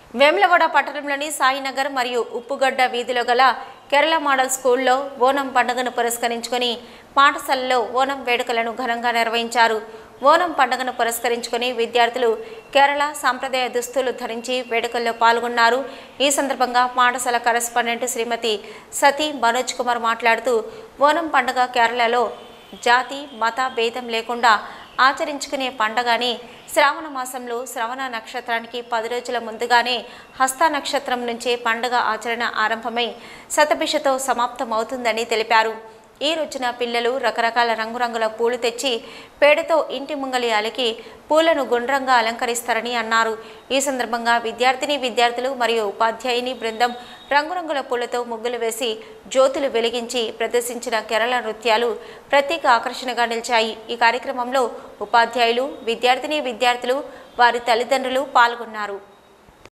వేములవాడ పట్టణంలోని సాయినగర్ మరియు ఉప్పుగడ్డ వీధిలో గల కేరళ మోడల్ స్కూల్లో ఓనం పండుగను పురస్కరించుకొని పాఠశాలలో ఓనం వేడుకలను ఘనంగా నిర్వహించారు ఓనం పండుగను పురస్కరించుకొని విద్యార్థులు కేరళ సాంప్రదాయ దుస్తులు ధరించి వేడుకల్లో పాల్గొన్నారు ఈ సందర్భంగా పాఠశాల కరెస్పాండెంట్ శ్రీమతి సతీ మనోజ్ కుమార్ మాట్లాడుతూ ఓనం పండుగ కేరళలో జాతి మత భేదం లేకుండా ఆచరించుకునే పండగని శ్రావణ మాసంలో శ్రవణ నక్షత్రానికి పది రోజుల ముందుగానే హస్త నక్షత్రం నుంచే పండుగ ఆచరణ ఆరంభమై శతభిషతో సమాప్తమవుతుందని తెలిపారు ఈ రోజున పిల్లలు రకరకాల రంగురంగుల పూలు తెచ్చి పేడతో ఇంటి ముంగలి అలికి పూలను గుండ్రంగా అలంకరిస్తారని అన్నారు ఈ సందర్భంగా విద్యార్థిని విద్యార్థులు మరియు ఉపాధ్యాయుని బృందం రంగురంగుల పూలతో ముగ్గులు వేసి జ్యోతులు వెలిగించి ప్రదర్శించిన కేరళ నృత్యాలు ప్రత్యేక ఆకర్షణగా నిలిచాయి ఈ కార్యక్రమంలో ఉపాధ్యాయులు విద్యార్థిని విద్యార్థులు వారి తల్లిదండ్రులు పాల్గొన్నారు